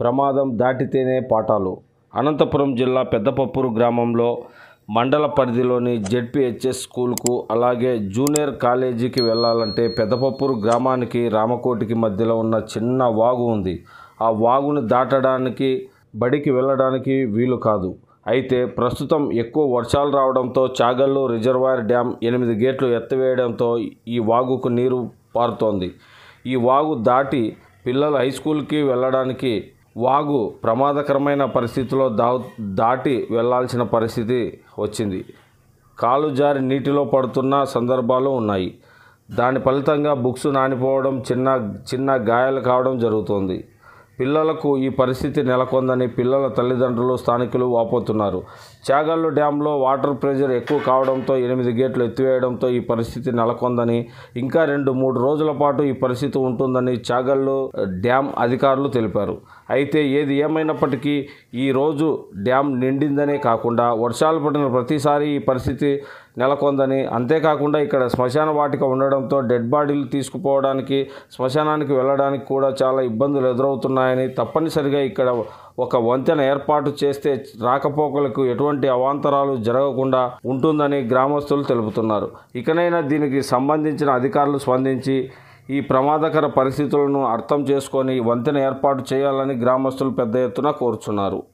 ప్రమాదం దాటితేనే పాఠాలు అనంతపురం జిల్లా పెద్దపప్పూరు గ్రామంలో మండల పరిధిలోని జెడ్పిహెచ్ఎస్ స్కూల్కు అలాగే జూనియర్ కాలేజీకి వెళ్ళాలంటే పెద్దపప్పూరు గ్రామానికి రామకోటికి మధ్యలో ఉన్న చిన్న వాగు ఉంది ఆ వాగును దాటడానికి బడికి వెళ్ళడానికి వీలు కాదు అయితే ప్రస్తుతం ఎక్కువ వర్షాలు రావడంతో చాగల్లు రిజర్వాయర్ డ్యాం ఎనిమిది గేట్లు ఎత్తివేయడంతో ఈ వాగుకు నీరు పారుతోంది ఈ వాగు దాటి పిల్లలు హై స్కూల్కి వెళ్ళడానికి వాగు ప్రమాదకరమైన పరిస్థితిలో దా దాటి వెళ్ళాల్సిన పరిస్థితి వచ్చింది కాలు జారి నీటిలో పడుతున్న సందర్భాలు ఉన్నాయి దాని ఫలితంగా బుక్స్ నానిపోవడం చిన్న చిన్న గాయాలు కావడం జరుగుతోంది పిల్లలకు ఈ పరిస్థితి నెలకొందని పిల్లల తల్లిదండ్రులు స్థానికులు వాపోతున్నారు చాగల్లు డ్యాంలో వాటర్ ప్రెషర్ ఎక్కువ కావడంతో ఎనిమిది గేట్లు ఎత్తివేయడంతో ఈ పరిస్థితి నెలకొందని ఇంకా రెండు మూడు రోజుల పాటు ఈ పరిస్థితి ఉంటుందని చాగల్లు డ్యాం అధికారులు తెలిపారు అయితే ఏది ఏమైనప్పటికీ ఈ రోజు డ్యాం నిండిందనే కాకుండా వర్షాలు పడిన ప్రతిసారి ఈ పరిస్థితి నెలకొందని అంతేకాకుండా ఇక్కడ శ్మశాన వాటిక ఉండడంతో డెడ్ బాడీలు తీసుకుపోవడానికి శ్మశానానికి వెళ్ళడానికి కూడా చాలా ఇబ్బందులు ఎదురవుతున్నాయని తప్పనిసరిగా ఇక్కడ ఒక వంతెన ఏర్పాటు చేస్తే రాకపోకలకు ఎటువంటి అవాంతరాలు జరగకుండా ఉంటుందని గ్రామస్తులు తెలుపుతున్నారు ఇకనైనా దీనికి సంబంధించిన అధికారులు స్పందించి ఈ ప్రమాదకర పరిస్థితులను అర్థం చేసుకొని వంతెన ఏర్పాటు చేయాలని గ్రామస్తులు పెద్ద ఎత్తున కోరుచున్నారు